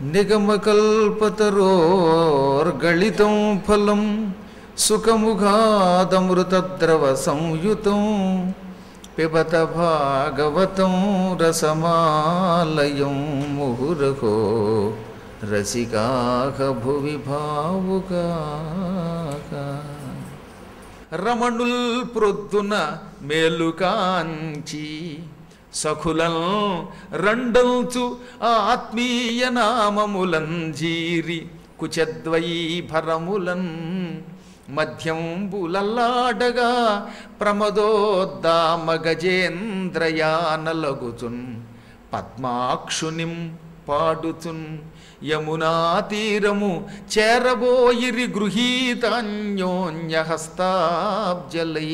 నిగమకల్పతరోర్గళితం ఫలం సుఖముఖాదమృతద్రవ సంయుతం పిబత భాగవతం రసమాలయం ముహురహో రసికాహ భువి భావుకాక రమణుల్ ప్రొద్దున మేలుకాంచి సఖులం రెండంచు ఆత్మీయ నామములంజీరి కుచద్వైభరములన్ మధ్యంబులల్లాడగా ప్రమదోద్దామ గజేంద్రయానలగుచున్ పద్మాక్షునిం పాడుచున్ యమునా తీరము చేరబోయిరి గృహీతాన్యోన్యహస్తాబ్జలై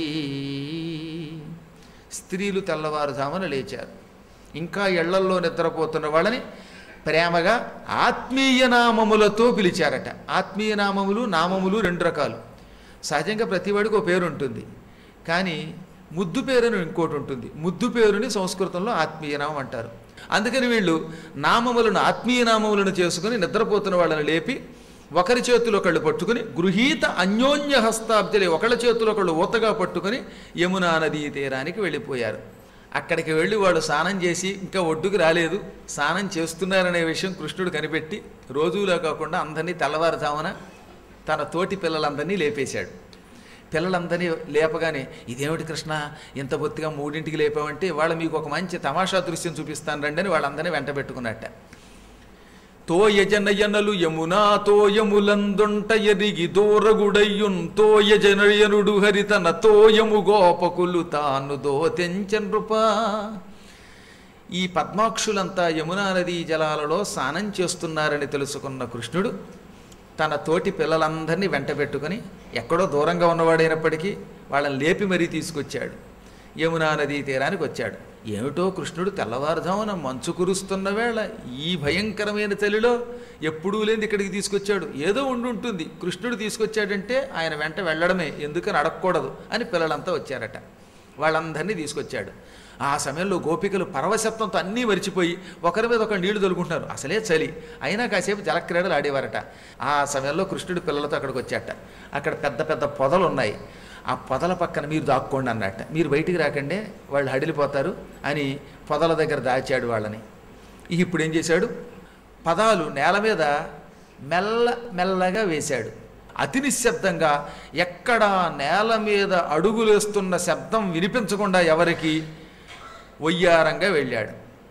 స్త్రీలు తెల్లవారుజామున లేచారు ఇంకా ఇళ్లల్లో నిద్రపోతున్న వాళ్ళని ప్రేమగా ఆత్మీయ నామములతో పిలిచారట ఆత్మీయ నామములు నామములు రెండు రకాలు సహజంగా ప్రతివాడికి ఒక పేరు ఉంటుంది కానీ ముద్దు పేరుని ఇంకోటి ఉంటుంది ముద్దు పేరుని సంస్కృతంలో ఆత్మీయ నామం అంటారు అందుకని వీళ్ళు నామములను ఆత్మీయ నామములను చేసుకుని నిద్రపోతున్న వాళ్ళని లేపి ఒకరి చేతులు ఒకళ్ళు పట్టుకుని గృహీత అన్యోన్య హస్తాబ్జలి ఒకళ్ళ చేతులు ఒకళ్ళు ఊతగా పట్టుకుని యమునా నదీ తీరానికి వెళ్ళిపోయారు అక్కడికి వెళ్ళి వాళ్ళు స్నానం చేసి ఇంకా ఒడ్డుకు రాలేదు స్నానం చేస్తున్నారనే విషయం కృష్ణుడు కనిపెట్టి రోజులా కాకుండా అందరినీ తెల్లవారుజామున తన తోటి పిల్లలందరినీ లేపేశాడు పిల్లలందరినీ లేపగానే ఇదేమిటి కృష్ణ ఇంత బొత్తిగా మూడింటికి లేపావంటే వాళ్ళ మీకు ఒక మంచి తమాషా దృశ్యం చూపిస్తాను రండి అని వాళ్ళందరినీ వెంట పెట్టుకున్నట్ట తోయజనయనలు యమునా తోయములందుంట ఎరిగి దూరగుడయ్యున్ తోయజనయనుడు హరితన తోయము గోపకులు తాను దోతెంచనృపా ఈ పద్మాక్షులంతా యమునా నదీ జలాలలో స్నానం చేస్తున్నారని తెలుసుకున్న కృష్ణుడు తన తోటి పిల్లలందరినీ వెంట పెట్టుకుని ఎక్కడో దూరంగా ఉన్నవాడైనప్పటికీ వాళ్ళని లేపి మరీ తీసుకొచ్చాడు యమునా నదీ తీరానికి వచ్చాడు ఏమిటో కృష్ణుడు తెల్లవారుజామున మంచు కురుస్తున్న వేళ ఈ భయంకరమైన చలిలో ఎప్పుడూ లేని ఇక్కడికి తీసుకొచ్చాడు ఏదో ఉండి ఉంటుంది కృష్ణుడు తీసుకొచ్చాడంటే ఆయన వెంట వెళ్ళడమే ఎందుకని అడగకూడదు అని పిల్లలంతా వచ్చారట వాళ్ళందరినీ తీసుకొచ్చాడు ఆ సమయంలో గోపికలు పరవశత్వంతో అన్నీ మరిచిపోయి ఒకరి మీద ఒకరు నీళ్లు తొలుకుంటున్నారు అసలే చలి అయినా కాసేపు జలక్రీడలు ఆడేవారట ఆ సమయంలో కృష్ణుడు పిల్లలతో అక్కడికి వచ్చాట అక్కడ పెద్ద పెద్ద పొదలు ఉన్నాయి ఆ పొదల పక్కన మీరు దాక్కోండి అన్నట్ట మీరు బయటికి రాకండే వాళ్ళు హడిలిపోతారు అని పొదల దగ్గర దాచాడు వాళ్ళని ఇక ఇప్పుడు ఏం చేశాడు పదాలు నేల మీద మెల్ల మెల్లగా వేశాడు అతి నిశ్శబ్దంగా ఎక్కడ నేల మీద అడుగులేస్తున్న శబ్దం వినిపించకుండా ఎవరికి వయ్యారంగా వెళ్ళాడు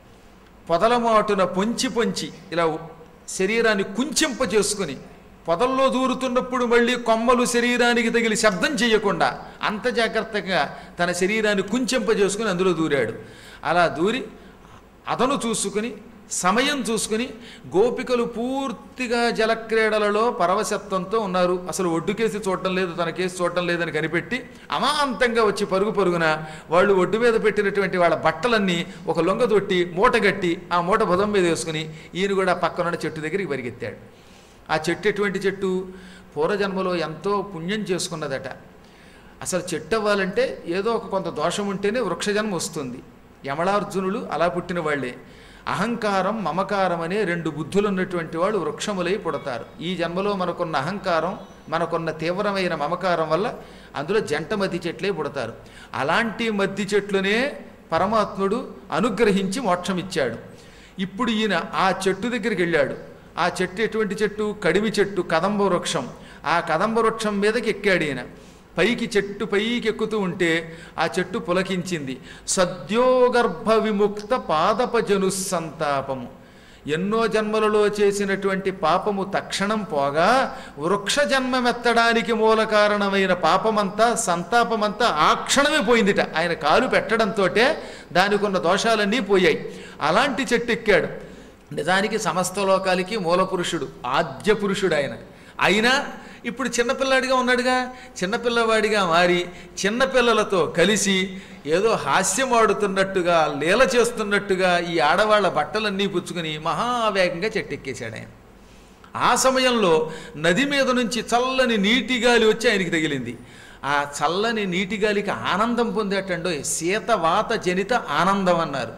పొదలమాటున పొంచి పొంచి ఇలా శరీరాన్ని కుంచింప చేసుకుని పొదల్లో దూరుతున్నప్పుడు మళ్ళీ కొమ్మలు శరీరానికి తగిలి శబ్దం చేయకుండా అంత జాగ్రత్తగా తన శరీరాన్ని కుంచింప చేసుకుని అందులో దూరాడు అలా దూరి అతను చూసుకుని సమయం చూసుకుని గోపికలు పూర్తిగా జలక్రీడలలో పరవశత్వంతో ఉన్నారు అసలు ఒడ్డుకేసి చూడటం లేదు తన కేసు చూడటం లేదని కనిపెట్టి అమాంతంగా వచ్చి పరుగు పరుగున వాళ్ళు ఒడ్డు మీద పెట్టినటువంటి వాళ్ళ బట్టలన్నీ ఒక లొంగ తొట్టి మూటగట్టి ఆ మూట భుజం మీద వేసుకుని ఈయన కూడా పక్కనున్న చెట్టు దగ్గరికి పరిగెత్తాడు ఆ చెట్టు ఎటువంటి చెట్టు పూర్వజన్మలో ఎంతో పుణ్యం చేసుకున్నదట అసలు చెట్టు అవ్వాలంటే ఏదో ఒక కొంత దోషం ఉంటేనే వృక్షజన్మ వస్తుంది యమళార్జునులు అలా పుట్టిన వాళ్ళే అహంకారం మమకారం అనే రెండు బుద్ధులు ఉన్నటువంటి వాళ్ళు వృక్షములై పుడతారు ఈ జన్మలో మనకున్న అహంకారం మనకున్న తీవ్రమైన మమకారం వల్ల అందులో జంట మద్ది చెట్లే పుడతారు అలాంటి మద్ది చెట్లునే పరమాత్ముడు అనుగ్రహించి మోక్షమిచ్చాడు ఇప్పుడు ఈయన ఆ చెట్టు దగ్గరికి వెళ్ళాడు ఆ చెట్టు ఎటువంటి చెట్టు కడిమి చెట్టు కదంబ వృక్షం ఆ కదంబ వృక్షం మీదకి ఎక్కాడు ఈయన పైకి చెట్టు పైకి ఎక్కుతూ ఉంటే ఆ చెట్టు పులకించింది సద్యోగర్భ విముక్త పాదపజను సంతాపము ఎన్నో జన్మలలో చేసినటువంటి పాపము తక్షణం పోగా వృక్ష జన్మమెత్తడానికి మూల కారణమైన పాపమంతా సంతాపమంతా ఆ క్షణమే పోయిందిట ఆయన కాలు పెట్టడంతో దానికి ఉన్న దోషాలన్నీ పోయాయి అలాంటి చెట్టు ఎక్కాడు నిజానికి సమస్త లోకాలకి మూల పురుషుడు ఆద్య పురుషుడు ఆయన అయినా ఇప్పుడు చిన్నపిల్లాడిగా ఉన్నాడుగా చిన్నపిల్లవాడిగా మారి చిన్నపిల్లలతో కలిసి ఏదో హాస్యం ఆడుతున్నట్టుగా లీల చేస్తున్నట్టుగా ఈ ఆడవాళ్ళ బట్టలన్నీ పుచ్చుకుని మహావేగంగా చెట్టెక్కేశాడు ఆయన ఆ సమయంలో నది మీద నుంచి చల్లని నీటి గాలి వచ్చి ఆయనకి తగిలింది ఆ చల్లని నీటి గాలికి ఆనందం పొందేటండో శీతవాత జనిత ఆనందం అన్నారు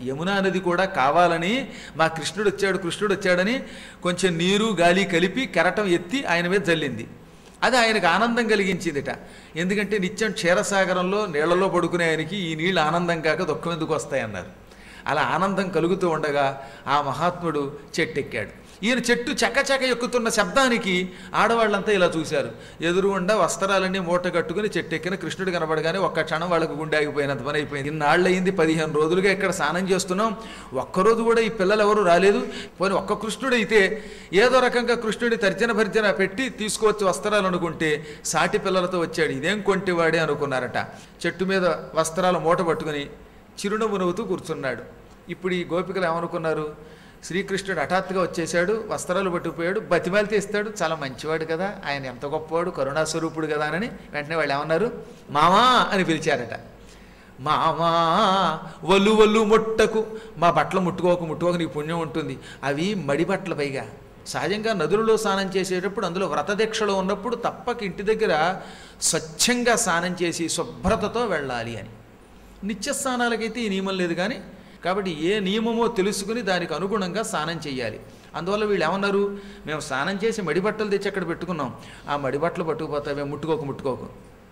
యమునా నది కూడా కావాలని మా కృష్ణుడు వచ్చాడు కృష్ణుడు వచ్చాడని కొంచెం నీరు గాలి కలిపి కెరటం ఎత్తి ఆయన మీద జల్లింది అది ఆయనకు ఆనందం కలిగించిందిట ఎందుకంటే నిత్యం క్షీరసాగరంలో నీళ్లలో పడుకునే ఆయనకి ఈ నీళ్ళు ఆనందం కాక దుఃఖం ఎందుకు వస్తాయన్నారు అలా ఆనందం కలుగుతూ ఉండగా ఆ మహాత్ముడు చెట్టెక్కాడు ఈయన చెట్టు చకచక ఎక్కుతున్న శబ్దానికి ఆడవాళ్ళంతా ఇలా చూశారు ఎదురుగుండా వస్త్రాలన్నీ మూట కట్టుకుని చెట్టు ఎక్కిన కృష్ణుడు కనబడగానే ఒక్క క్షణం వాళ్ళకు గుండె ఆగిపోయినంత పని అయిపోయింది ఇన్నాళ్ళయింది పదిహేను రోజులుగా ఇక్కడ స్నానం చేస్తున్నాం ఒక్కరోజు కూడా ఈ పిల్లలు ఎవరు రాలేదు పోనీ ఒక్క కృష్ణుడు అయితే ఏదో రకంగా కృష్ణుడి తర్జన భర్జన పెట్టి తీసుకువచ్చి వస్త్రాలు అనుకుంటే సాటి పిల్లలతో వచ్చాడు ఇదేం కొంటివాడే అనుకున్నారట చెట్టు మీద వస్త్రాలు మూట పట్టుకుని చిరునవ్వు నవ్వుతూ కూర్చున్నాడు ఇప్పుడు ఈ గోపికలు ఏమనుకున్నారు శ్రీకృష్ణుడు హఠాత్తుగా వచ్చేసాడు వస్త్రాలు పట్టుకుపోయాడు బతిమాలితే ఇస్తాడు చాలా మంచివాడు కదా ఆయన ఎంత గొప్పవాడు కరుణాస్వరూపుడు కదా అని వెంటనే వాళ్ళు ఏమన్నారు మామా అని పిలిచారట మామా వల్లు వల్లు ముట్టకు మా బట్టలు ముట్టుకోకు ముట్టుకోకు నీకు పుణ్యం ఉంటుంది అవి మడి బట్టలు పైగా సహజంగా నదులలో స్నానం చేసేటప్పుడు అందులో వ్రతదీక్షలో ఉన్నప్పుడు తప్పక ఇంటి దగ్గర స్వచ్ఛంగా స్నానం చేసి శుభ్రతతో వెళ్ళాలి అని నిత్య స్నానాలకైతే ఈ నియమం లేదు కానీ కాబట్టి ఏ నియమమో తెలుసుకుని దానికి అనుగుణంగా స్నానం చేయాలి అందువల్ల వీళ్ళు ఏమన్నారు మేము స్నానం చేసి మడిబట్టలు తెచ్చి అక్కడ పెట్టుకున్నాం ఆ మడిబట్టలు పట్టుకుపోతావే ముట్టుకోకు ముట్టుకోకు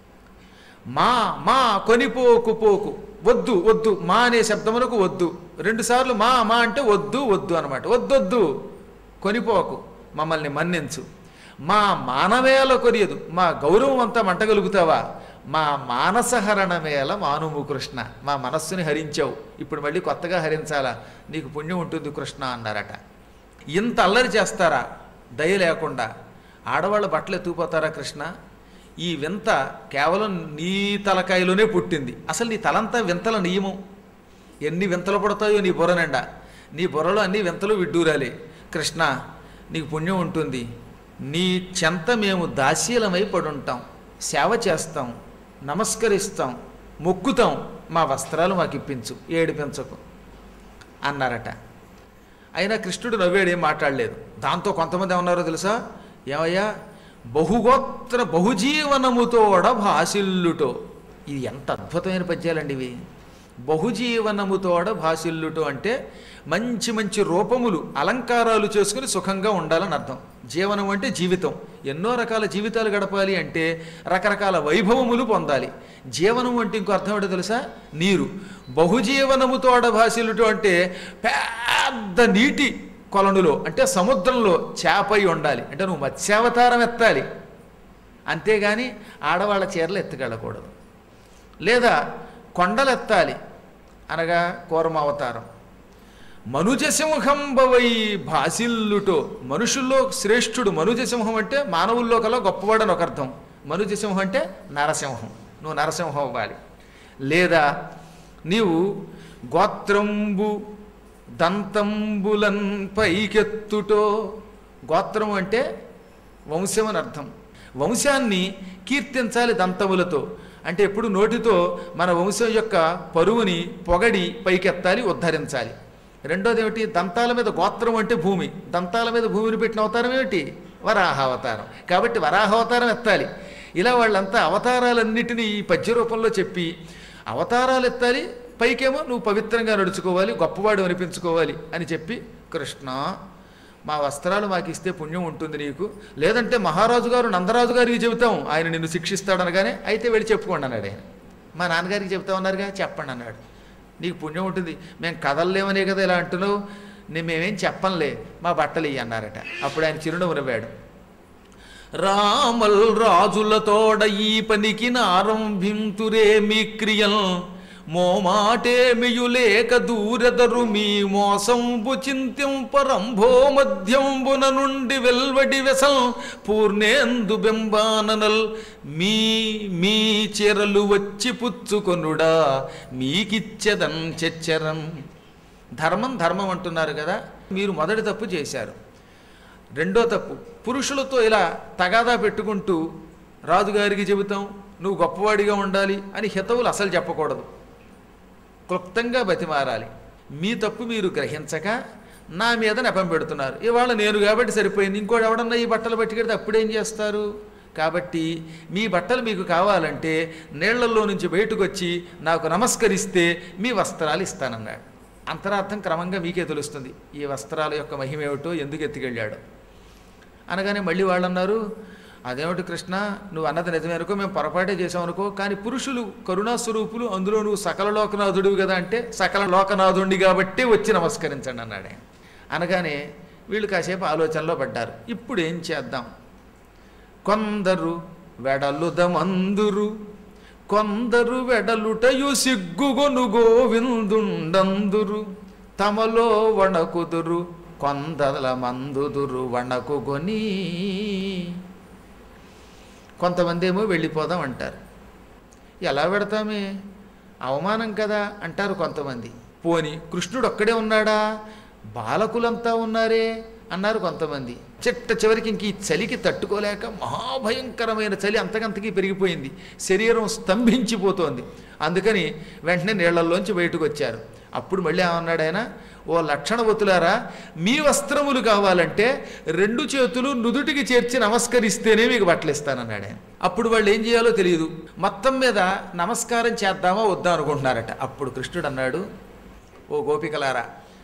మా మా కొనిపోకు పోకు వద్దు వద్దు మా అనే శబ్దములకు వద్దు రెండుసార్లు మా మా అంటే వద్దు వద్దు అనమాట వద్దొద్దు కొనిపోకు మమ్మల్ని మన్నించు మా మానవేల కొరియదు మా గౌరవం అంతా మంటగలుగుతావా మా మానసహరణమేల మానుము కృష్ణ మా మనస్సుని హరించావు ఇప్పుడు మళ్ళీ కొత్తగా హరించాలా నీకు పుణ్యం ఉంటుంది కృష్ణ అన్నారట ఇంత అల్లరి చేస్తారా దయ లేకుండా ఆడవాళ్ళ బట్టలు ఎత్తుకుపోతారా కృష్ణ ఈ వింత కేవలం నీ తలకాయలోనే పుట్టింది అసలు నీ తలంతా వింతల నియమం ఎన్ని వింతలు పడతాయో నీ బుర్ర నిండా నీ బుర్రలో అన్ని వింతలు విడ్డూరాలే కృష్ణ నీకు పుణ్యం ఉంటుంది నీ చెంత మేము దాసీలమై పడుంటాం సేవ చేస్తాం నమస్కరిస్తాం మొక్కుతాం మా వస్త్రాలు మాకు ఇప్పించు ఏడిపించకు అన్నారట అయినా కృష్ణుడు నవ్వేడు ఏం మాట్లాడలేదు దాంతో కొంతమంది ఏమన్నారో తెలుసా ఏమయ్యా బహుగోత్ర బహుజీవనముతోడ భాసిల్లుటో ఇది ఎంత అద్భుతమైన పద్యాలండి ఇవి బహుజీవనముతోడ భాసిల్లుటో అంటే మంచి మంచి రూపములు అలంకారాలు చేసుకుని సుఖంగా ఉండాలని అర్థం జీవనం అంటే జీవితం ఎన్నో రకాల జీవితాలు గడపాలి అంటే రకరకాల వైభవములు పొందాలి జీవనం అంటే ఇంకో అర్థం ఏంటో తెలుసా నీరు బహుజీవనముతోడ భాసిల్లుటో అంటే పెద్ద నీటి కొలనులో అంటే సముద్రంలో చేపై ఉండాలి అంటే నువ్వు మత్స్యావతారం ఎత్తాలి అంతేగాని ఆడవాళ్ళ చీరలు ఎత్తుకెళ్ళకూడదు లేదా కొండలు ఎత్తాలి అనగా కూర్మ అవతారం మనుజసింహంబవై భాసిల్లుటో మనుషుల్లో శ్రేష్ఠుడు మనుజసింహం అంటే మానవుల్లో కల్లా గొప్పవాడని ఒక అర్థం మనుజసింహం అంటే నరసింహం నువ్వు నరసింహం అవ్వాలి లేదా నీవు గోత్రంబు దంతంబులన్ పైకెత్తుటో గోత్రం అంటే వంశం అని అర్థం వంశాన్ని కీర్తించాలి దంతములతో అంటే ఎప్పుడు నోటితో మన వంశం యొక్క పరువుని పొగడి పైకెత్తాలి ఉద్ధరించాలి రెండోది ఏమిటి దంతాల మీద గోత్రం అంటే భూమి దంతాల మీద భూమిని పెట్టిన అవతారం ఏమిటి వరాహ అవతారం కాబట్టి వరాహ అవతారం ఎత్తాలి ఇలా వాళ్ళంతా అవతారాలన్నిటినీ ఈ పద్య రూపంలో చెప్పి అవతారాలు ఎత్తాలి పైకేమో నువ్వు పవిత్రంగా నడుచుకోవాలి గొప్పవాడు అనిపించుకోవాలి అని చెప్పి కృష్ణ మా వస్త్రాలు మాకు ఇస్తే పుణ్యం ఉంటుంది నీకు లేదంటే మహారాజు గారు నందరాజు గారికి చెబుతాం ఆయన నిన్ను శిక్షిస్తాడు అనగానే అయితే వెళ్ళి చెప్పుకోండి అన్నాడు ఆయన మా నాన్నగారికి చెప్తామన్నారుగా చెప్పండి అన్నాడు నీకు పుణ్యం ఉంటుంది మేము కదలలేమనే కదా ఇలా అంటున్నావు నేను మేమేం చెప్పంలే మా బట్టలు ఇయ్యి అన్నారట అప్పుడు ఆయన చిరునవ్వు నవ్వాడు రామల్ రాజులతోడ ఈ పనికి నారంభింతురే మీ క్రియల్ మోమాటేమియులేక దూరెదరు మీ మోసంబు చింతింపరంభో మధ్యంబున నుండి వెల్వడి వెసల్ పూర్ణేందు బింబాననల్ మీ మీ చెరలు వచ్చి పుచ్చుకొనుడా మీకిచ్చెదన్ చెచ్చరన్ ధర్మం ధర్మం అంటున్నారు కదా మీరు మొదటి తప్పు చేశారు రెండో తప్పు పురుషులతో ఇలా తగాదా పెట్టుకుంటూ రాజుగారికి చెబుతాం నువ్వు గొప్పవాడిగా ఉండాలి అని హితవులు అసలు చెప్పకూడదు క్లుప్తంగా బతిమారాలి మీ తప్పు మీరు గ్రహించక నా మీద నెపం పెడుతున్నారు ఇవాళ నేను కాబట్టి సరిపోయింది ఇంకోటి ఎవడన్నా ఈ బట్టలు పట్టుకెడితే అప్పుడేం చేస్తారు కాబట్టి మీ బట్టలు మీకు కావాలంటే నీళ్లలో నుంచి బయటకు వచ్చి నాకు నమస్కరిస్తే మీ వస్త్రాలు ఇస్తానన్నాడు అంతరార్థం క్రమంగా మీకే తెలుస్తుంది ఈ వస్త్రాల యొక్క మహిమ ఏమిటో ఎందుకు ఎత్తుకెళ్ళాడు అనగానే మళ్ళీ వాళ్ళు అన్నారు అదేమిటి కృష్ణ నువ్వు అన్నది నిజమే అనుకో మేము పొరపాటే చేసాం అనుకో కానీ పురుషులు కరుణాస్వరూపులు అందులో నువ్వు సకల లోకనాథుడివి కదా అంటే సకల లోకనాథుండి కాబట్టి వచ్చి నమస్కరించండి అన్నాడు ఆయన అనగానే వీళ్ళు కాసేపు ఆలోచనలో పడ్డారు ఇప్పుడు ఏం చేద్దాం కొందరు వెడలుదమందురు కొందరు వెడలుటయు సిగ్గుగొను గోవిందుండందురు తమలో వణకుదురు కొందల మందుదురు వణకుగొని కొంతమంది ఏమో వెళ్ళిపోదాం అంటారు ఎలా పెడతామే అవమానం కదా అంటారు కొంతమంది పోని కృష్ణుడు ఒక్కడే ఉన్నాడా బాలకులంతా ఉన్నారే అన్నారు కొంతమంది చిట్ట చివరికి ఇంక ఈ చలికి తట్టుకోలేక మహాభయంకరమైన చలి అంతకంతకీ పెరిగిపోయింది శరీరం స్తంభించిపోతోంది అందుకని వెంటనే నీళ్లలోంచి బయటకు వచ్చారు అప్పుడు మళ్ళీ ఏమన్నాడు ఆయన ఓ లక్షణవతులారా మీ వస్త్రములు కావాలంటే రెండు చేతులు నుదుటికి చేర్చి నమస్కరిస్తేనే మీకు బట్టలు ఇస్తానన్నాడు ఆయన అప్పుడు వాళ్ళు ఏం చేయాలో తెలియదు మొత్తం మీద నమస్కారం చేద్దామా వద్దా అనుకుంటున్నారట అప్పుడు కృష్ణుడు అన్నాడు ఓ గోపికలారా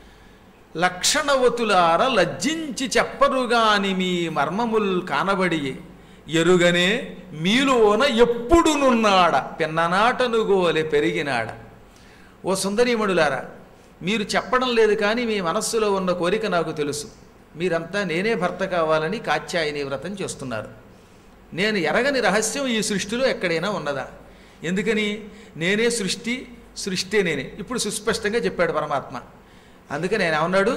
లక్షణవతులార లజ్జించి చెప్పరుగాని మీ మర్మముల్ కానబడి ఎరుగనే మీలోన ఎప్పుడునున్నాడ పిన్ననాటను గోలె పెరిగినాడ ఓ సుందరీమణులారా మీరు చెప్పడం లేదు కానీ మీ మనస్సులో ఉన్న కోరిక నాకు తెలుసు మీరంతా నేనే భర్త కావాలని కాత్యాయని వ్రతం చేస్తున్నారు నేను ఎరగని రహస్యం ఈ సృష్టిలో ఎక్కడైనా ఉన్నదా ఎందుకని నేనే సృష్టి సృష్టి నేనే ఇప్పుడు సుస్పష్టంగా చెప్పాడు పరమాత్మ అందుకని ఆయన ఏమన్నాడు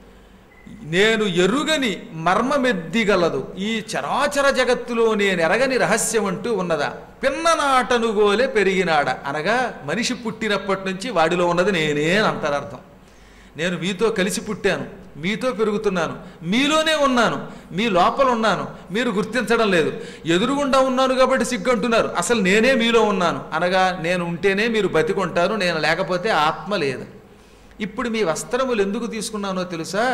నేను ఎరుగని మర్మమెద్దిగలదు ఈ చరాచర జగత్తులో నేను ఎరగని రహస్యం అంటూ ఉన్నదా పిన్ననాటనుగోలే పెరిగినాడ అనగా మనిషి పుట్టినప్పటి నుంచి వాడిలో ఉన్నది నేనే అని అంతరార్థం నేను మీతో కలిసి పుట్టాను మీతో పెరుగుతున్నాను మీలోనే ఉన్నాను మీ లోపల ఉన్నాను మీరు గుర్తించడం లేదు ఎదురుగుండా ఉన్నాను కాబట్టి సిగ్గంటున్నారు అసలు నేనే మీలో ఉన్నాను అనగా నేను ఉంటేనే మీరు బతికుంటారు నేను లేకపోతే ఆత్మ లేదు ఇప్పుడు మీ వస్త్రములు ఎందుకు తీసుకున్నానో తెలుసా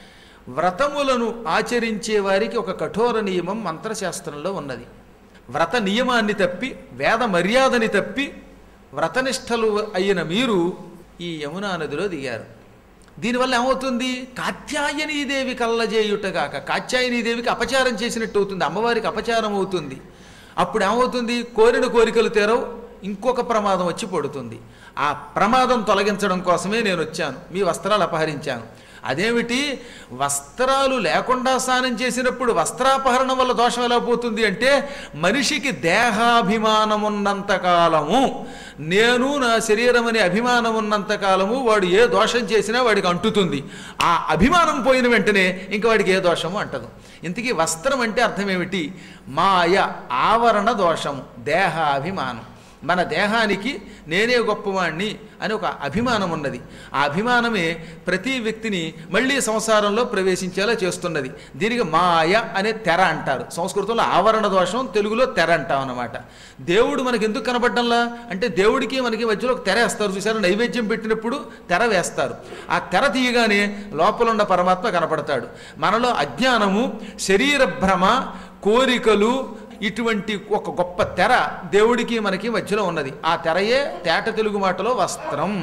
వ్రతములను ఆచరించే వారికి ఒక కఠోర నియమం మంత్రశాస్త్రంలో ఉన్నది వ్రత నియమాన్ని తప్పి వేద మర్యాదని తప్పి వ్రతనిష్టలు అయిన మీరు ఈ యమునా నదిలో దిగారు దీనివల్ల ఏమవుతుంది కాత్యాయనీదేవి కళ్ళజేయుటగాక కాత్యాయనీదేవికి అపచారం చేసినట్టు అవుతుంది అమ్మవారికి అపచారం అవుతుంది అప్పుడు ఏమవుతుంది కోరిన కోరికలు తీరవు ఇంకొక ప్రమాదం వచ్చి పడుతుంది ఆ ప్రమాదం తొలగించడం కోసమే నేను వచ్చాను మీ వస్త్రాలు అపహరించాను అదేమిటి వస్త్రాలు లేకుండా స్నానం చేసినప్పుడు వస్త్రాపహరణం వల్ల దోషం ఎలా పోతుంది అంటే మనిషికి దేహాభిమానం ఉన్నంత కాలము నేను నా శరీరం అనే అభిమానం ఉన్నంత కాలము వాడు ఏ దోషం చేసినా వాడికి అంటుతుంది ఆ అభిమానం పోయిన వెంటనే ఇంక వాడికి ఏ దోషము అంటదు ఇంతకీ వస్త్రం అంటే అర్థం ఏమిటి మాయ ఆవరణ దోషము దేహాభిమానం మన దేహానికి నేనే గొప్పవాణ్ణి అని ఒక అభిమానం ఉన్నది ఆ అభిమానమే ప్రతి వ్యక్తిని మళ్ళీ సంసారంలో ప్రవేశించేలా చేస్తున్నది దీనికి మాయ అనే తెర అంటారు సంస్కృతంలో ఆవరణ దోషం తెలుగులో తెర అంటాం అన్నమాట దేవుడు మనకి ఎందుకు కనబడ్డంలా అంటే దేవుడికి మనకి మధ్యలో ఒక తెర వేస్తారు చూసారు నైవేద్యం పెట్టినప్పుడు తెర వేస్తారు ఆ తెర తీయగానే లోపల ఉన్న పరమాత్మ కనపడతాడు మనలో అజ్ఞానము శరీర భ్రమ కోరికలు ఇటువంటి ఒక గొప్ప తెర దేవుడికి మనకి మధ్యలో ఉన్నది ఆ తెరయే తేట తెలుగు మాటలో వస్త్రం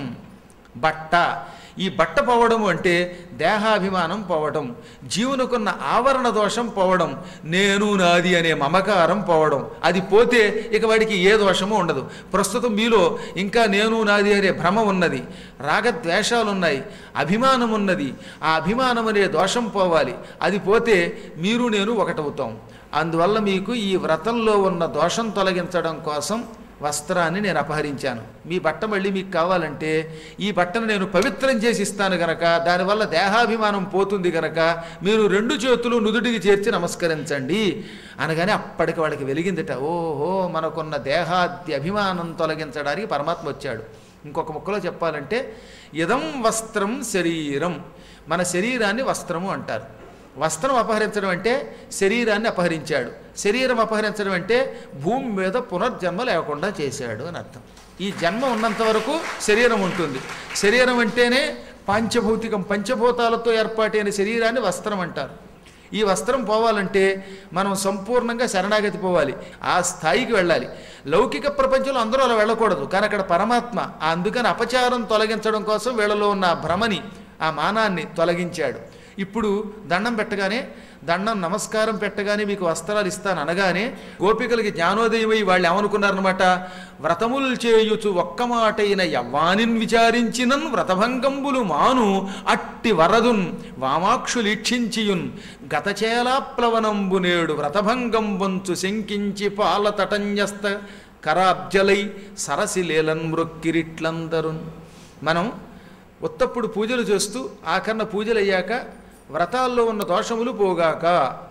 బట్ట ఈ బట్ట పోవడం అంటే దేహాభిమానం పోవడం జీవునకున్న ఆవరణ దోషం పోవడం నేను నాది అనే మమకారం పోవడం అది పోతే ఇక వాడికి ఏ దోషము ఉండదు ప్రస్తుతం మీలో ఇంకా నేను నాది అనే భ్రమ ఉన్నది రాగద్వేషాలు ఉన్నాయి అభిమానం ఉన్నది ఆ అభిమానం అనే దోషం పోవాలి అది పోతే మీరు నేను ఒకటవుతాం అందువల్ల మీకు ఈ వ్రతంలో ఉన్న దోషం తొలగించడం కోసం వస్త్రాన్ని నేను అపహరించాను మీ బట్ట మళ్ళీ మీకు కావాలంటే ఈ బట్టను నేను పవిత్రం చేసి ఇస్తాను గనక దానివల్ల దేహాభిమానం పోతుంది గనక మీరు రెండు చేతులు నుదుటికి చేర్చి నమస్కరించండి అనగానే అప్పటికి వాడికి వెలిగిందిట ఓహో మనకున్న దేహాద్య అభిమానం తొలగించడానికి పరమాత్మ వచ్చాడు ఇంకొక ముక్కలో చెప్పాలంటే ఇదం వస్త్రం శరీరం మన శరీరాన్ని వస్త్రము అంటారు వస్త్రం అపహరించడం అంటే శరీరాన్ని అపహరించాడు శరీరం అపహరించడం అంటే భూమి మీద పునర్జన్మ లేకుండా చేశాడు అని అర్థం ఈ జన్మ ఉన్నంత వరకు శరీరం ఉంటుంది శరీరం అంటేనే పాంచభౌతికం పంచభూతాలతో ఏర్పాటైన శరీరాన్ని వస్త్రం అంటారు ఈ వస్త్రం పోవాలంటే మనం సంపూర్ణంగా శరణాగతి పోవాలి ఆ స్థాయికి వెళ్ళాలి లౌకిక ప్రపంచంలో అందరూ అలా వెళ్ళకూడదు కానీ అక్కడ పరమాత్మ అందుకని అపచారం తొలగించడం కోసం వీళ్ళలో ఉన్న ఆ భ్రమని ఆ మానాన్ని తొలగించాడు ఇప్పుడు దండం పెట్టగానే దండం నమస్కారం పెట్టగానే మీకు వస్త్రాలు ఇస్తాను అనగానే గోపికలకి జ్ఞానోదయమై వాళ్ళు ఏమనుకున్నారనమాట వ్రతములు చేయుచు ఒక్క మాటైన యవ్వానిన్ విచారించినన్ వ్రతభంగంబులు మాను అట్టి వరదున్ వామాక్షులీక్షించియున్ గతచేలాప్లవనంబు నేడు వ్రతభంగంబొంచు శంకించి పాలతటంజస్త కరాబ్జలై సరసి లేలన్ మృక్కిరిట్లందరున్ మనం ఉత్తప్పుడు పూజలు చేస్తూ ఆఖరణ పూజలు అయ్యాక వ్రతాల్లో ఉన్న దోషములు పోగాక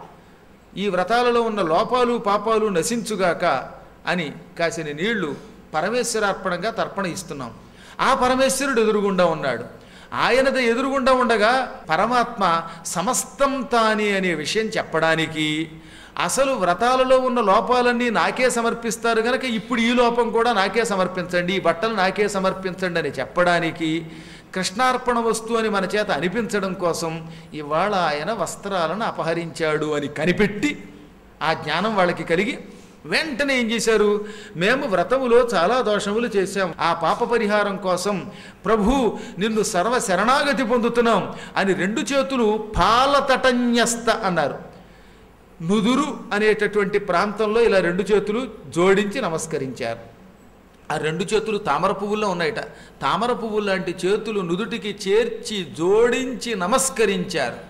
ఈ వ్రతాలలో ఉన్న లోపాలు పాపాలు నశించుగాక అని కాసిన నీళ్లు పరమేశ్వరార్పణంగా తర్పణ ఇస్తున్నాం ఆ పరమేశ్వరుడు ఎదురుగుండా ఉన్నాడు ఆయనది ఎదురుగుండా ఉండగా పరమాత్మ సమస్తం తాని అనే విషయం చెప్పడానికి అసలు వ్రతాలలో ఉన్న లోపాలన్నీ నాకే సమర్పిస్తారు కనుక ఇప్పుడు ఈ లోపం కూడా నాకే సమర్పించండి ఈ బట్టలు నాకే సమర్పించండి అని చెప్పడానికి కృష్ణార్పణ వస్తువు అని మన చేత అనిపించడం కోసం ఇవాళ ఆయన వస్త్రాలను అపహరించాడు అని కనిపెట్టి ఆ జ్ఞానం వాళ్ళకి కలిగి వెంటనే ఏం చేశారు మేము వ్రతములో చాలా దోషములు చేశాం ఆ పాప పరిహారం కోసం ప్రభు నిన్ను సర్వ శరణాగతి పొందుతున్నాం అని రెండు చేతులు పాలతటన్యస్త అన్నారు నుదురు అనేటటువంటి ప్రాంతంలో ఇలా రెండు చేతులు జోడించి నమస్కరించారు ఆ రెండు చేతులు తామర పువ్వుల్లో ఉన్నాయట తామర పువ్వు లాంటి చేతులు నుదుటికి చేర్చి జోడించి నమస్కరించారు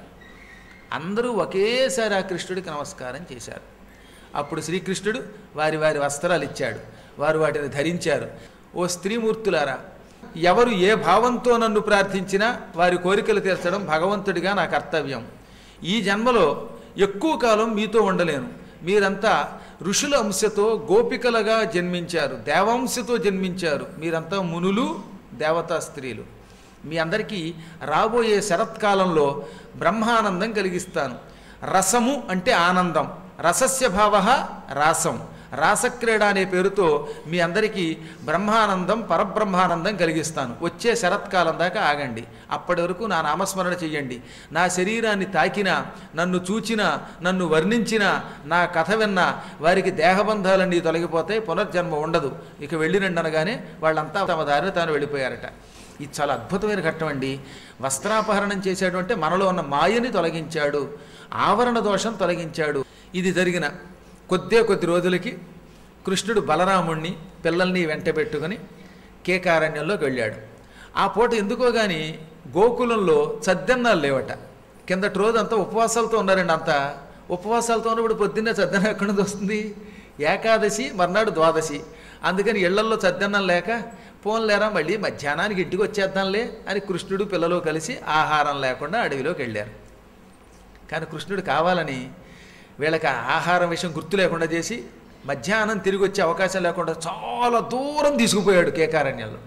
అందరూ ఒకేసారి ఆ కృష్ణుడికి నమస్కారం చేశారు అప్పుడు శ్రీకృష్ణుడు వారి వారి వస్త్రాలు ఇచ్చాడు వారు వాటిని ధరించారు ఓ స్త్రీమూర్తులారా ఎవరు ఏ భావంతో నన్ను ప్రార్థించినా వారి కోరికలు తీర్చడం భగవంతుడిగా నా కర్తవ్యం ఈ జన్మలో ఎక్కువ కాలం మీతో ఉండలేను మీరంతా ఋషుల అంశతో గోపికలుగా జన్మించారు దేవాంశతో జన్మించారు మీరంతా మునులు దేవతా స్త్రీలు మీ అందరికీ రాబోయే శరత్కాలంలో బ్రహ్మానందం కలిగిస్తాను రసము అంటే ఆనందం రసస్య భావ రాసం రాసక్రీడ అనే పేరుతో మీ అందరికీ బ్రహ్మానందం పరబ్రహ్మానందం కలిగిస్తాను వచ్చే శరత్కాలం దాకా ఆగండి అప్పటి వరకు నా నామస్మరణ చెయ్యండి నా శరీరాన్ని తాకినా నన్ను చూచినా నన్ను వర్ణించినా నా కథ విన్నా వారికి దేహబంధాలన్నీ తొలగిపోతాయి పునర్జన్మ ఉండదు ఇక వెళ్ళిరండి అనగానే వాళ్ళంతా తమ దారిని తాను వెళ్ళిపోయారట ఇది చాలా అద్భుతమైన ఘట్టం అండి వస్త్రాపహరణం చేశాడు అంటే మనలో ఉన్న మాయని తొలగించాడు ఆవరణ దోషం తొలగించాడు ఇది జరిగిన కొద్దే కొద్ది రోజులకి కృష్ణుడు బలరాముణ్ణి పిల్లల్ని వెంటబెట్టుకుని కేకారణ్యంలోకి వెళ్ళాడు ఆ పూట ఎందుకో కానీ గోకులంలో చద్దెన్నాలు లేవట కిందటి రోజు అంతా ఉపవాసాలతో ఉన్నారండి అంతా ఉపవాసాలతో ఉన్నప్పుడు పొద్దున్నే చద్దెన ఎక్కడి నుంచి వస్తుంది ఏకాదశి మర్నాడు ద్వాదశి అందుకని ఇళ్లల్లో చద్దన్నం లేక పోన్లేరా మళ్ళీ మధ్యాహ్నానికి ఇంటికి వచ్చేద్దాంలే అని కృష్ణుడు పిల్లలు కలిసి ఆహారం లేకుండా అడవిలోకి వెళ్ళారు కానీ కృష్ణుడు కావాలని వీళ్ళకి ఆహారం విషయం గుర్తు లేకుండా చేసి మధ్యాహ్నం తిరిగి వచ్చే అవకాశం లేకుండా చాలా దూరం తీసుకుపోయాడు కేకారణ్యంలో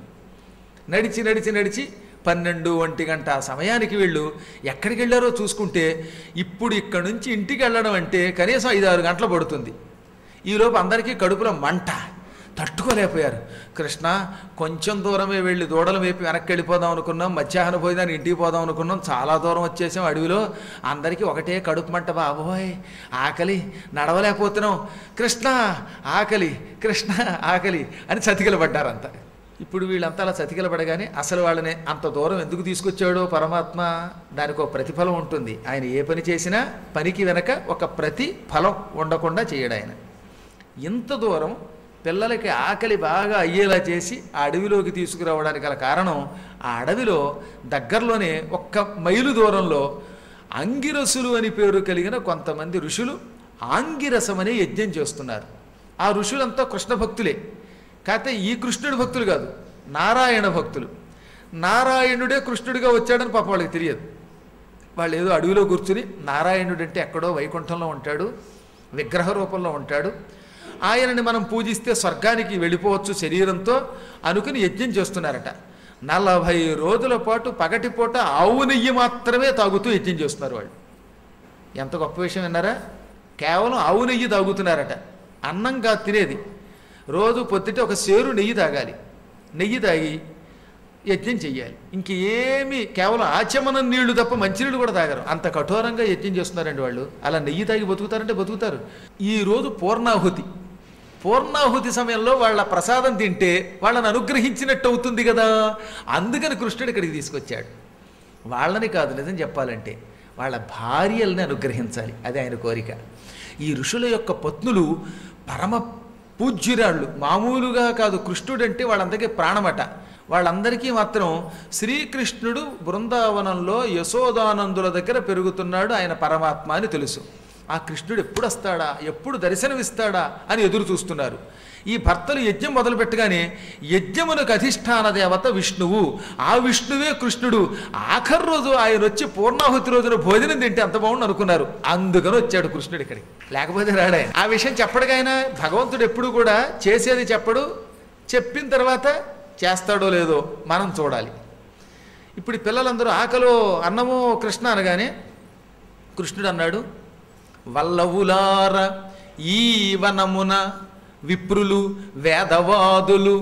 నడిచి నడిచి నడిచి పన్నెండు ఒంటి గంట ఆ సమయానికి వీళ్ళు ఎక్కడికి వెళ్ళారో చూసుకుంటే ఇప్పుడు ఇక్కడి నుంచి ఇంటికి వెళ్ళడం అంటే కనీసం ఐదు ఆరు గంటలు పడుతుంది ఈలోపు అందరికీ కడుపులో మంట తట్టుకోలేకపోయారు కృష్ణ కొంచెం దూరమే వెళ్ళి దూడలు వేపి వెనక్కి వెళ్ళిపోదాం అనుకున్నాం మధ్యాహ్న భోజనాన్ని ఇంటికి పోదాం అనుకున్నాం చాలా దూరం వచ్చేసాం అడవిలో అందరికీ ఒకటే కడుపు మంట బాబోయ్ ఆకలి నడవలేకపోతున్నాం కృష్ణ ఆకలి కృష్ణ ఆకలి అని చతికిల పడ్డారంతా ఇప్పుడు వీళ్ళంతా అలా చతికిల పడగానే అసలు వాళ్ళని అంత దూరం ఎందుకు తీసుకొచ్చాడో పరమాత్మ దానికి ఒక ప్రతిఫలం ఉంటుంది ఆయన ఏ పని చేసినా పనికి వెనక ఒక ప్రతిఫలం ఉండకుండా చేయడు ఆయన ఇంత దూరం పిల్లలకి ఆకలి బాగా అయ్యేలా చేసి ఆ అడవిలోకి తీసుకురావడానికి గల కారణం ఆ అడవిలో దగ్గరలోనే ఒక్క మైలు దూరంలో అంగిరసులు అని పేరు కలిగిన కొంతమంది ఋషులు ఆంగిరసం అనే యజ్ఞం చేస్తున్నారు ఆ ఋషులంతా కృష్ణ భక్తులే కాకపోతే ఈ కృష్ణుడి భక్తులు కాదు నారాయణ భక్తులు నారాయణుడే కృష్ణుడిగా వచ్చాడని పాప వాళ్ళకి తెలియదు వాళ్ళు ఏదో అడవిలో కూర్చుని నారాయణుడు అంటే ఎక్కడో వైకుంఠంలో ఉంటాడు విగ్రహ రూపంలో ఉంటాడు ఆయనని మనం పూజిస్తే స్వర్గానికి వెళ్ళిపోవచ్చు శరీరంతో అనుకుని యజ్ఞం చేస్తున్నారట నలభై రోజుల పాటు పగటిపూట ఆవు నెయ్యి మాత్రమే తాగుతూ యజ్ఞం చేస్తున్నారు వాళ్ళు ఎంత గొప్ప విషయం విన్నారా కేవలం ఆవు నెయ్యి తాగుతున్నారట అన్నం కాదు తినేది రోజు పొద్దుటే ఒక సేరు నెయ్యి తాగాలి నెయ్యి తాగి యజ్ఞం చెయ్యాలి ఇంకేమి కేవలం ఆచమనం నీళ్లు తప్ప మంచినీళ్ళు కూడా తాగరు అంత కఠోరంగా యజ్ఞం చేస్తున్నారండి వాళ్ళు అలా నెయ్యి తాగి బతుకుతారంటే బతుకుతారు ఈ రోజు పూర్ణాహుతి పూర్ణాహుతి సమయంలో వాళ్ళ ప్రసాదం తింటే వాళ్ళని అనుగ్రహించినట్టు అవుతుంది కదా అందుకని కృష్ణుడు ఇక్కడికి తీసుకొచ్చాడు వాళ్ళని కాదు నిజం చెప్పాలంటే వాళ్ళ భార్యల్ని అనుగ్రహించాలి అది ఆయన కోరిక ఈ ఋషుల యొక్క పత్నులు పరమ పూజ్యురాళ్ళు మామూలుగా కాదు కృష్ణుడంటే వాళ్ళందరికీ ప్రాణమట వాళ్ళందరికీ మాత్రం శ్రీకృష్ణుడు బృందావనంలో యశోదానందుల దగ్గర పెరుగుతున్నాడు ఆయన పరమాత్మ అని తెలుసు ఆ కృష్ణుడు ఎప్పుడు వస్తాడా ఎప్పుడు దర్శనమిస్తాడా అని ఎదురు చూస్తున్నారు ఈ భర్తలు యజ్ఞం మొదలు పెట్టగానే యజ్ఞమునకు అధిష్టాన దేవత విష్ణువు ఆ విష్ణువే కృష్ణుడు ఆఖరి రోజు ఆయన వచ్చి పూర్ణాహుతి రోజున భోజనం తింటే అంత బాగుండు అనుకున్నారు అందుకని వచ్చాడు కృష్ణుడు ఇక్కడికి లేకపోతే రాడే ఆ విషయం చెప్పడికైనా భగవంతుడు ఎప్పుడు కూడా చేసేది చెప్పడు చెప్పిన తర్వాత చేస్తాడో లేదో మనం చూడాలి ఇప్పుడు ఈ పిల్లలందరూ ఆకలో అన్నమో కృష్ణ అనగానే కృష్ణుడు అన్నాడు వల్లవులార ఈ వనమున విప్రులు వేదవాదులు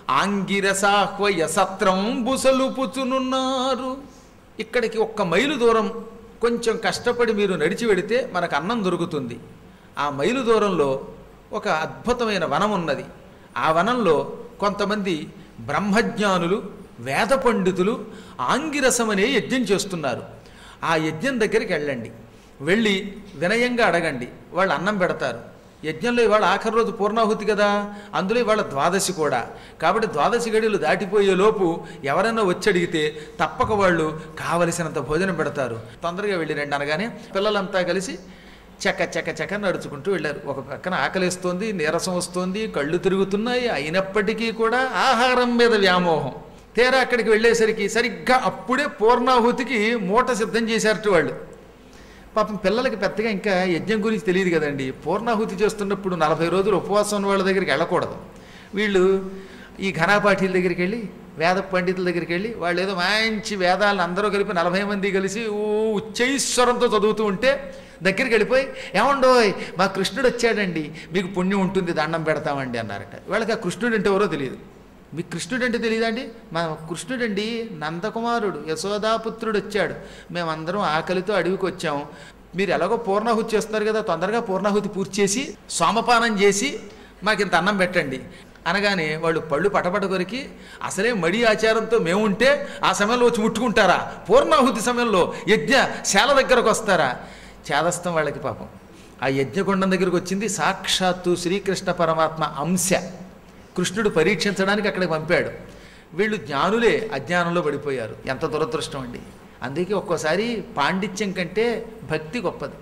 ఆంగిరసాహ్వయ సత్రం బుసలుపుచునున్నారు ఇక్కడికి ఒక్క మైలు దూరం కొంచెం కష్టపడి మీరు నడిచి వెడితే మనకు అన్నం దొరుకుతుంది ఆ మైలు దూరంలో ఒక అద్భుతమైన వనం ఉన్నది ఆ వనంలో కొంతమంది బ్రహ్మజ్ఞానులు వేద పండితులు ఆంగిరసం అనే యజ్ఞం చేస్తున్నారు ఆ యజ్ఞం దగ్గరికి వెళ్ళండి వెళ్ళి వినయంగా అడగండి వాళ్ళు అన్నం పెడతారు యజ్ఞంలో ఇవాళ ఆఖరి రోజు పూర్ణాహుతి కదా అందులో ఇవాళ ద్వాదశి కూడా కాబట్టి ద్వాదశి గడియలు దాటిపోయే లోపు ఎవరైనా వచ్చి అడిగితే తప్పక వాళ్ళు కావలసినంత భోజనం పెడతారు తొందరగా వెళ్ళి రండి అనగానే పిల్లలంతా కలిసి చక్క చక్క చక్క నడుచుకుంటూ వెళ్ళారు ఒక పక్కన ఆకలిస్తోంది నీరసం వస్తోంది కళ్ళు తిరుగుతున్నాయి అయినప్పటికీ కూడా ఆహారం మీద వ్యామోహం తీరా అక్కడికి వెళ్ళేసరికి సరిగ్గా అప్పుడే పూర్ణాహుతికి మూట సిద్ధం చేశారట వాళ్ళు పాపం పిల్లలకి పెద్దగా ఇంకా యజ్ఞం గురించి తెలియదు కదండి పూర్ణాహుతి చేస్తున్నప్పుడు నలభై రోజులు ఉపవాసం ఉన్న వాళ్ళ దగ్గరికి వెళ్ళకూడదు వీళ్ళు ఈ ఘనాపాఠీల దగ్గరికి వెళ్ళి వేద పండితుల దగ్గరికి వెళ్ళి వాళ్ళు ఏదో మంచి వేదాలను అందరూ కలిపి నలభై మంది కలిసి ఊ ఉచ్చైశ్వరంతో చదువుతూ ఉంటే దగ్గరికి వెళ్ళిపోయి ఏమండోయ్ మా కృష్ణుడు వచ్చాడండి మీకు పుణ్యం ఉంటుంది దండం పెడతామండి అన్నారట వాళ్ళకి ఆ కృష్ణుడు అంటే ఎవరో తెలియదు మీకు కృష్ణుడు అంటే తెలియదండి మా కృష్ణుడండి నందకుమారుడు యశోదాపుత్రుడు వచ్చాడు మేమందరం ఆకలితో అడవికి వచ్చాము మీరు ఎలాగో పూర్ణాహుతి చేస్తున్నారు కదా తొందరగా పూర్ణాహుతి పూర్తి చేసి సోమపానం చేసి మాకు ఇంత అన్నం పెట్టండి అనగానే వాళ్ళు పళ్ళు పటపట కొరికి అసలే మడి ఆచారంతో మేముంటే ఆ సమయంలో వచ్చి ముట్టుకుంటారా పూర్ణాహుతి సమయంలో యజ్ఞ శాల దగ్గరకు వస్తారా చేదస్తం వాళ్ళకి పాపం ఆ యజ్ఞకొండం దగ్గరికి వచ్చింది సాక్షాత్తు శ్రీకృష్ణ పరమాత్మ అంశ కృష్ణుడు పరీక్షించడానికి అక్కడికి పంపాడు వీళ్ళు జ్ఞానులే అజ్ఞానంలో పడిపోయారు ఎంత దురదృష్టం అండి అందుకే ఒక్కోసారి పాండిత్యం కంటే భక్తి గొప్పది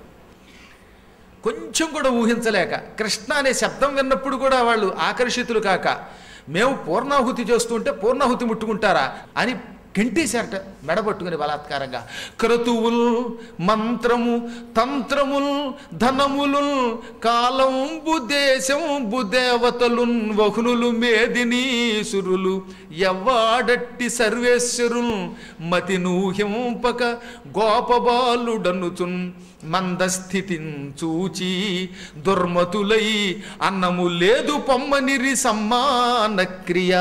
కొంచెం కూడా ఊహించలేక కృష్ణ అనే శబ్దం విన్నప్పుడు కూడా వాళ్ళు ఆకర్షితులు కాక మేము పూర్ణాహుతి చేస్తుంటే పూర్ణాహుతి ముట్టుకుంటారా అని గెంటేశారట మెడబట్టుకుని బలాత్కారంగా క్రతువుల్ మంత్రము తంత్రముల్ ధనములు కాలంబు దేశంబు దేవతలున్ వహునులు మేదినీసురులు ఎవ్వాడట్టి సర్వేశ్వరుల్ మతి నూహింపక గోపబాలుడనుచున్ మందస్థితిన్ చూచి దుర్మతులై అన్నము లేదు పొమ్మనిరి సమ్మాన క్రియా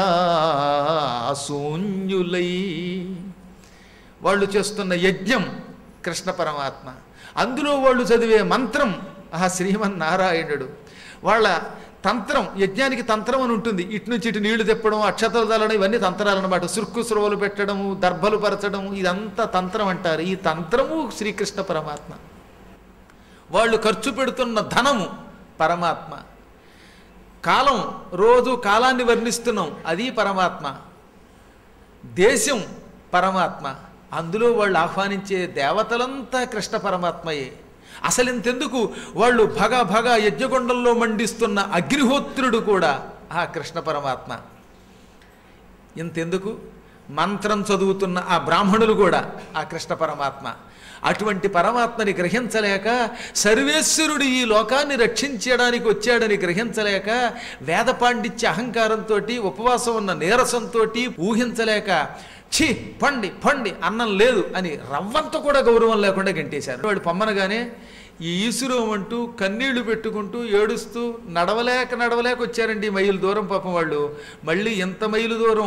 శూన్యులై వాళ్ళు చేస్తున్న యజ్ఞం కృష్ణ పరమాత్మ అందులో వాళ్ళు చదివే మంత్రం ఆ శ్రీమన్నారాయణుడు వాళ్ళ తంత్రం యజ్ఞానికి తంత్రం అని ఉంటుంది ఇటు నుంచి ఇటు నీళ్లు తెప్పడం అక్షతలు తల్లడం ఇవన్నీ తంత్రాలు అనమాట సురుకు సురవలు పెట్టడము దర్భలు పరచడం ఇదంతా తంత్రం అంటారు ఈ తంత్రము శ్రీకృష్ణ పరమాత్మ వాళ్ళు ఖర్చు పెడుతున్న ధనము పరమాత్మ కాలం రోజు కాలాన్ని వర్ణిస్తున్నాం అది పరమాత్మ దేశం పరమాత్మ అందులో వాళ్ళు ఆహ్వానించే దేవతలంతా కృష్ణ పరమాత్మయే అసలు ఇంతెందుకు వాళ్ళు భగ భగ యజ్ఞకొండంలో మండిస్తున్న అగ్నిహోత్రుడు కూడా ఆ కృష్ణ పరమాత్మ ఇంతెందుకు మంత్రం చదువుతున్న ఆ బ్రాహ్మణులు కూడా ఆ కృష్ణ పరమాత్మ అటువంటి పరమాత్మని గ్రహించలేక సర్వేశ్వరుడు ఈ లోకాన్ని రక్షించడానికి వచ్చాడని గ్రహించలేక వేద పాండిత్య అహంకారంతో ఉపవాసం ఉన్న నీరసంతో ఊహించలేక ఛీ పండి పండి అన్నం లేదు అని రవ్వంత కూడా గౌరవం లేకుండా గంటేశారు వాడు పొమ్మనగానే ఈ ఈసురం అంటూ కన్నీళ్లు పెట్టుకుంటూ ఏడుస్తూ నడవలేక నడవలేక వచ్చారండి మైలు దూరం పాపం వాళ్ళు మళ్ళీ ఎంత మైలు దూరం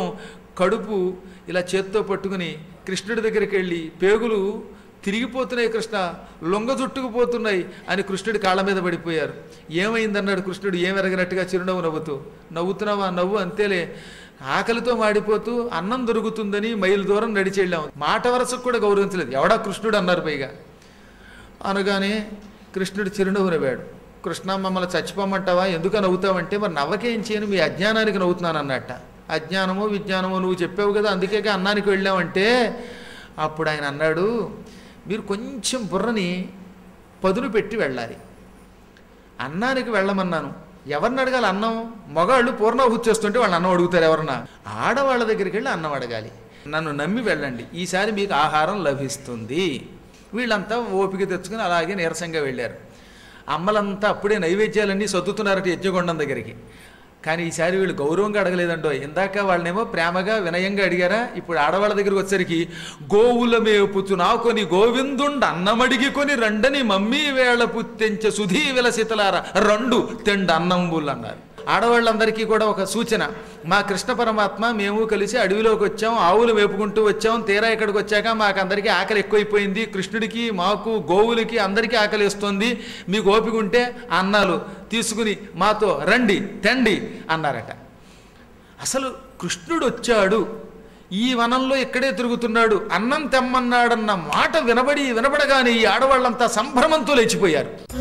కడుపు ఇలా చేత్తో పట్టుకుని కృష్ణుడి దగ్గరికి వెళ్ళి పేగులు తిరిగిపోతున్నాయి కృష్ణ లొంగ చుట్టుకుపోతున్నాయి అని కృష్ణుడి కాళ్ళ మీద పడిపోయారు ఏమైందన్నాడు కృష్ణుడు ఏం ఎరగనట్టుగా చిరునవ్వు నవ్వుతూ నవ్వుతున్నావా నవ్వు అంతేలే ఆకలితో మాడిపోతూ అన్నం దొరుకుతుందని మైలు దూరం నడిచి వెళ్ళాం మాట వరసకు కూడా గౌరవించలేదు ఎవడా కృష్ణుడు అన్నారు పైగా అనగానే కృష్ణుడు చిరునవ్వు నవ్వాడు కృష్ణ మమ్మల్ని చచ్చిపోమంటావా ఎందుకు నవ్వుతావంటే మరి నవ్వకేం చేయను మీ అజ్ఞానానికి నవ్వుతున్నాను అన్నట్ట అజ్ఞానమో విజ్ఞానమో నువ్వు చెప్పావు కదా అందుకే అన్నానికి వెళ్ళావంటే అప్పుడు ఆయన అన్నాడు మీరు కొంచెం బుర్రని పదును పెట్టి వెళ్ళాలి అన్నానికి వెళ్ళమన్నాను ఎవరిని అడగాలి అన్నం మగాళ్ళు పూర్ణాహుతి చేస్తుంటే వాళ్ళు అన్నం అడుగుతారు ఎవరన్నా ఆడవాళ్ళ దగ్గరికి వెళ్ళి అన్నం అడగాలి నన్ను నమ్మి వెళ్ళండి ఈసారి మీకు ఆహారం లభిస్తుంది వీళ్ళంతా ఓపిక తెచ్చుకుని అలాగే నీరసంగా వెళ్ళారు అమ్మలంతా అప్పుడే నైవేద్యాలన్నీ సర్దుతున్నారట యజ్ఞగొండం దగ్గరికి కానీ ఈసారి వీళ్ళు గౌరవంగా అడగలేదండో ఇందాక వాళ్ళనేమో ప్రేమగా వినయంగా అడిగారా ఇప్పుడు ఆడవాళ్ళ దగ్గరికి వచ్చేసరికి గోవుల మేపుచు నాకొని గోవిందుండ అన్నమడిగి కొని రండని మమ్మీ వేళ పుత్తెంచె సుధీ విలసితలార రెండు తెండ అన్నంబుల్ అన్నారు ఆడవాళ్ళందరికీ కూడా ఒక సూచన మా కృష్ణ పరమాత్మ మేము కలిసి అడవిలోకి వచ్చాం ఆవులు మేపుకుంటూ వచ్చాం తీరా ఇక్కడికి వచ్చాక మాకు అందరికీ ఆకలి ఎక్కువైపోయింది కృష్ణుడికి మాకు గోవులకి అందరికీ ఆకలి వేస్తుంది మీకు ఓపిక ఉంటే అన్నాలు తీసుకుని మాతో రండి తెండి అన్నారట అసలు కృష్ణుడు వచ్చాడు ఈ వనంలో ఇక్కడే తిరుగుతున్నాడు అన్నం తెమ్మన్నాడన్న మాట వినబడి వినబడగానే ఈ ఆడవాళ్ళంతా సంభ్రమంతో లేచిపోయారు